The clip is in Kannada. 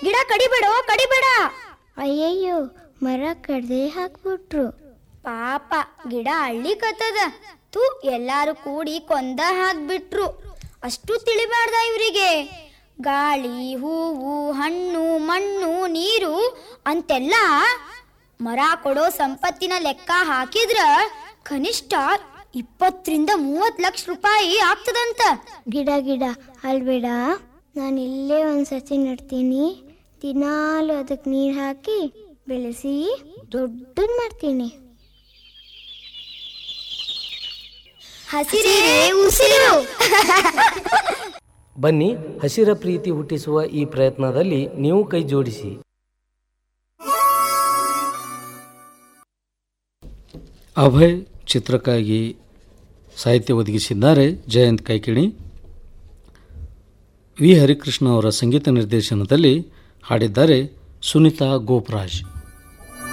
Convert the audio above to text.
ಗಿಡ ಕಡಿಬೇಡೋ ಕಡಿಬೇಡ ಅಯ್ಯಯ್ಯೋ ಮರ ಕಡ್ದೆ ಹಾಕ್ಬಿಟ್ರು ಪಾಪ ಗಿಡ ಅಳ್ಳಿಕತ್ತದ ತೂ ಎಲ್ಲಾರು ಕೂಡಿ ಕೊಂದ ಹಾಕ್ಬಿಟ್ರು ಅಷ್ಟು ತಿಳಿಬಾರ್ದ ಇವರಿಗೆ ಗಾಳಿ ಹೂವು ಹಣ್ಣು ಮಣ್ಣು ನೀರು ಅಂತೆಲ್ಲ ಮರ ಕೊಡೋ ಸಂಪತ್ತಿನ ಲೆಕ್ಕ ಹಾಕಿದ್ರ ಕನಿಷ್ಠ ಇಪ್ಪತ್ತರಿಂದ ಮೂವತ್ ಲಕ್ಷ ರೂಪಾಯಿ ಆಗ್ತದಂತ ಗಿಡ ಗಿಡ ಅಲ್ಬೇಡ ನಾನು ಇಲ್ಲೇ ಒಂದು ಸಸಿ ನಡ್ತೀನಿ ದಿನಾಲು ಅದಕ್ಕೆ ನೀರು ಹಾಕಿ ಬೆಳೆಸಿ ದೊಡ್ಡದು ಮಾಡ್ತೀನಿ ಹಸಿರೇ ಉಸಿರು ಬನ್ನಿ ಹಸಿರ ಪ್ರೀತಿ ಹುಟ್ಟಿಸುವ ಈ ಪ್ರಯತ್ನದಲ್ಲಿ ನೀವು ಕೈ ಜೋಡಿಸಿ ಅಭಯ್ ಚಿತ್ರಕ್ಕಾಗಿ ಸಾಹಿತ್ಯ ಒದಗಿಸಿದ್ದಾರೆ ಜಯಂತ್ ಕೈಕಿಣಿ ವಿ ಹರಿಕೃಷ್ಣ ಅವರ ಸಂಗೀತ ನಿರ್ದೇಶನದಲ್ಲಿ ಹಾಡಿದ್ದಾರೆ ಸುನೀತಾ ಗೋಪರಾಜ್